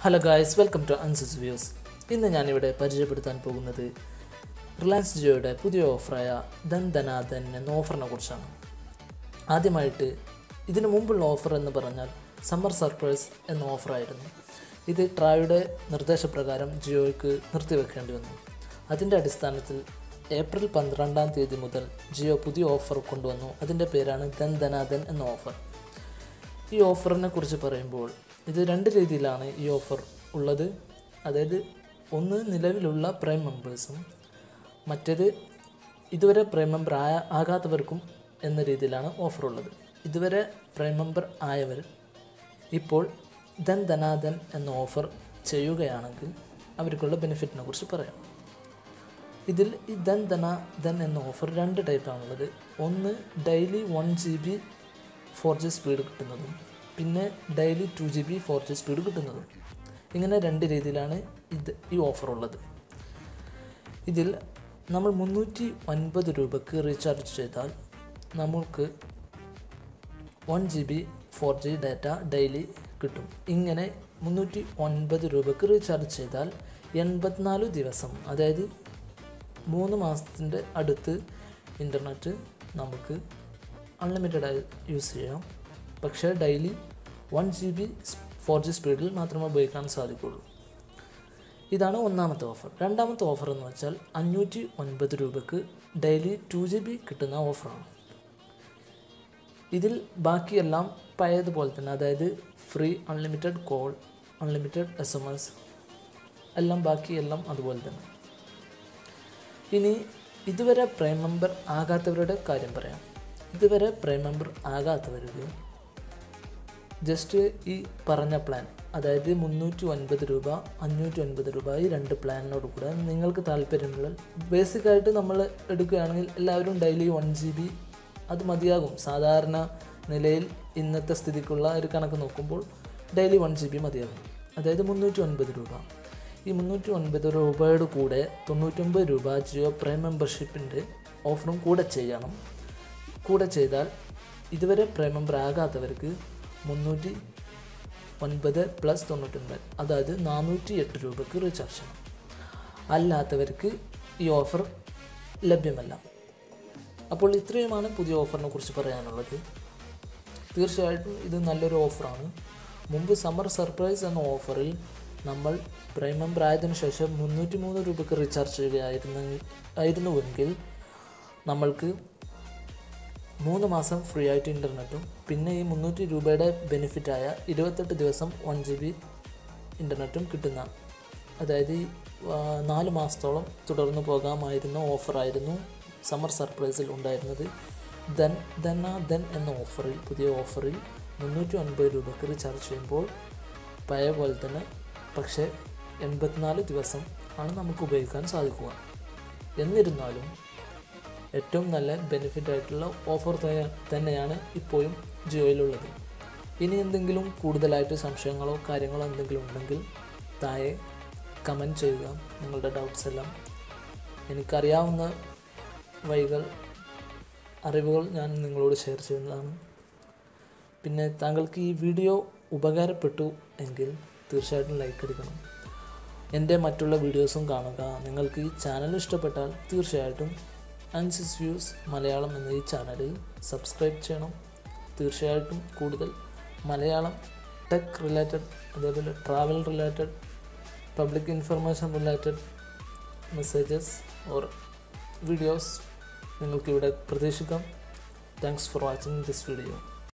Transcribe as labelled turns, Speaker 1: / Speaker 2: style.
Speaker 1: hello guys welcome to അൻസസ് views ഇന്ന് ഞാനിവിടെ പരിചയപ്പെടുത്താൻ പോകുന്നത് റിലയൻസ് ജിയോയുടെ പുതിയ ഓഫറായ ധൻ ധനാധൻ എന്ന ഓഫറിനെ കുറിച്ചാണ് ആദ്യമായിട്ട് ഇതിനു മുമ്പുള്ള ഓഫർ എന്ന് പറഞ്ഞാൽ സമ്മർ സർപ്രൈസ് എന്ന ഓഫറായിരുന്നു ഇത് ട്രായുടെ നിർദ്ദേശപ്രകാരം ജിയോയ്ക്ക് നിർത്തിവെക്കേണ്ടി വന്നു അതിൻ്റെ അടിസ്ഥാനത്തിൽ ഏപ്രിൽ പന്ത്രണ്ടാം തീയതി മുതൽ ജിയോ പുതിയ ഓഫർ കൊണ്ടുവന്നു അതിൻ്റെ പേരാണ് ധൻ ധനാധൻ എന്ന ഓഫർ ഈ ഓഫറിനെ കുറിച്ച് പറയുമ്പോൾ ഇത് രണ്ട് രീതിയിലാണ് ഈ ഓഫർ ഉള്ളത് അതായത് ഒന്ന് നിലവിലുള്ള പ്രൈം മെമ്പേഴ്സും മറ്റേത് ഇതുവരെ പ്രൈം മെമ്പർ ആയ ആകാത്തവർക്കും എന്ന രീതിയിലാണ് ഓഫർ ഉള്ളത് ഇതുവരെ പ്രൈം മെമ്പർ ആയവർ ഇപ്പോൾ ധൻ ധനാധൻ എന്ന ഓഫർ ചെയ്യുകയാണെങ്കിൽ അവർക്കുള്ള ബെനിഫിറ്റിനെ കുറിച്ച് പറയാം ഇതിൽ ഈ ധൻ ധന ധൻ എന്ന ഓഫർ രണ്ട് ടൈപ്പാണുള്ളത് ഒന്ന് daily one G B four G speed കിട്ടുന്നതും പിന്നെ daily two G B four G speed കിട്ടുന്നതും ഇങ്ങനെ രണ്ട് രീതിയിലാണ് ഇത് ഈ ഓഫർ ഉള്ളത് ഇതിൽ നമ്മൾ മുന്നൂറ്റി ഒൻപത് രൂപക്ക് റീചാർജ് ചെയ്താൽ നമുക്ക് one G B four G data daily കിട്ടും ഇങ്ങനെ മുന്നൂറ്റി ഒൻപത് രൂപക്ക് റീചാർജ് ചെയ്താൽ എൺപത്തിനാല് ദിവസം അതായത് മൂന്ന് മാസത്തിൻ്റെ അടുത്ത് ഇൻ്റർനെറ്റ് നമുക്ക് അൺലിമിറ്റഡായി യൂസ് ചെയ്യാം പക്ഷേ daily one G B four G സ്പീഡിൽ മാത്രമേ ഉപയോഗിക്കാൻ സാധിക്കുള്ളൂ ഇതാണ് ഒന്നാമത്തെ ഓഫർ രണ്ടാമത്തെ ഓഫർ എന്ന് വെച്ചാൽ അഞ്ഞൂറ്റി ഒൻപത് രൂപക്ക് ഡെയിലി ടു ജി ബി കിട്ടുന്ന ഓഫറാണ് ഇതിൽ ബാക്കിയെല്ലാം പഴയതുപോലെ തന്നെ അതായത് free unlimited call unlimited S M S എല്ലാം ബാക്കിയെല്ലാം അതുപോലെ തന്നെ ഇനി ഇതുവരെ പ്രൈം മെമ്പർ ആകാത്തവരുടെ കാര്യം പറയാം ഇതുവരെ പ്രൈം മെമ്പർ ആകാത്തവർക്ക് ജസ്റ്റ് ഈ പറഞ്ഞ പ്ലാൻ അതായത് മുന്നൂറ്റി ഒൻപത് രൂപ അഞ്ഞൂറ്റി ഒൻപത് രൂപ ഈ രണ്ട് പ്ലാനിനോട് കൂടെ നിങ്ങൾക്ക് താല്പര്യമുള്ള ബേസിക്കായിട്ട് നമ്മൾ എടുക്കുകയാണെങ്കിൽ എല്ലാവരും ഡെയിലി വൺ ജി ബി അത് മതിയാകും സാധാരണ നിലയിൽ ഇന്നത്തെ സ്ഥിതിക്കുള്ള ഒരു കണക്ക് നോക്കുമ്പോൾ ഡെയിലി വൺ ജി ബി മതിയാകും അതായത് മുന്നൂറ്റി ഒൻപത് രൂപ ഈ മുന്നൂറ്റി ഒൻപത് രൂപയുടെ കൂടെ തൊണ്ണൂറ്റൊമ്പത് രൂപ ജിയോ പ്രൈം മെമ്പർഷിപ്പിൻ്റെ ഓഫറും കൂടെ ചെയ്യണം കൂടെ ചെയ്താൽ ഇതുവരെ പ്രൈം മെമ്പർ ആകാത്തവർക്ക് മുന്നൂറ്റി ഒൻപത് പ്ലസ് തൊണ്ണൂറ്റൊൻപത് അതായത് നാനൂറ്റി എട്ട് രൂപയ്ക്ക് റീചാർജ് ചെയ്യണം അല്ലാത്തവർക്ക് ഈ ഓഫർ ലഭ്യമല്ല അപ്പോൾ ഇത്രയുമാണ് പുതിയ ഓഫറിനെ കുറിച്ച് പറയാനുള്ളത് തീർച്ചയായിട്ടും ഇത് നല്ലൊരു ഓഫറാണ് മുമ്പ് സമ്മർ സർപ്രൈസ് എന്ന ഓഫറിൽ നമ്മൾ പ്രൈം മെമ്പർ ആയതിനു ശേഷം മുന്നൂറ്റി മൂന്ന് രൂപയ്ക്ക് റീചാർജ് ചെയ്യുകയായിരുന്നു ആയിരുന്നുവെങ്കിൽ നമ്മൾക്ക് മൂന്ന് മാസം ഫ്രീ ആയിട്ട് ഇൻ്റർനെറ്റും പിന്നെ ഈ മുന്നൂറ്റി രൂപയുടെ ബെനിഫിറ്റായ ഇരുപത്തെട്ട് ദിവസം വൺ ജി ബി ഇൻ്റർനെറ്റും കിട്ടുന്ന അതായത് ഈ ആ, നാല് മാസത്തോളം തുടർന്ന് പോകാമായിരുന്ന ഓഫറായിരുന്നു സമ്മർ സർപ്രൈസിൽ ഉണ്ടായിരുന്നത് ദൻ ദൻ ആ ദൻ എന്ന ഓഫറിൽ പുതിയ ഓഫറിൽ മുന്നൂറ്റി ഒൻപത് രൂപയ്ക്ക് റീചാർജ് ചെയ്യുമ്പോൾ പഴയ പോലെ തന്നെ പക്ഷേ എൺപത്തിനാല് ദിവസം ആണ് നമുക്ക് ഉപയോഗിക്കാൻ സാധിക്കുക എന്നിരുന്നാലും ഏറ്റവും നല്ല ബെനിഫിറ്റ് ആയിട്ടുള്ള ഓഫർ ത- തന്നെയാണ് ഇപ്പോഴും ജിയോയിലുള്ളത് ഇനി എന്തെങ്കിലും കൂടുതലായിട്ട് സംശയങ്ങളോ കാര്യങ്ങളോ എന്തെങ്കിലും ഉണ്ടെങ്കിൽ താഴെ കമൻറ്റ് ചെയ്യുക നിങ്ങളുടെ ഡൗട്ട്സ് എല്ലാം എനിക്കറിയാവുന്ന വഴികൾ അറിവുകൾ ഞാൻ നിങ്ങളോട് ഷെയർ ചെയ്യുന്നതാണ് പിന്നെ താങ്കൾക്ക് ഈ വീഡിയോ ഉപകാരപ്പെട്ടു എങ്കിൽ തീർച്ചയായിട്ടും ലൈക്ക് അടിക്കണം എൻ്റെ മറ്റുള്ള വീഡിയോസും കാണുക നിങ്ങൾക്ക് ഈ ചാനൽ ഇഷ്ടപ്പെട്ടാൽ തീർച്ചയായിട്ടും അൻസിസ് വ്യൂസ് മലയാളം എന്ന ഈ ചാനലിൽ സബ്സ്ക്രൈബ് ചെയ്യണം തീർച്ചയായിട്ടും കൂടുതൽ മലയാളം ടെക് റിലേറ്റഡ് അതേപോലെ travel related public information related messages or videos നിങ്ങൾക്കിവിടെ പ്രതീക്ഷിക്കാം thanks for watching this video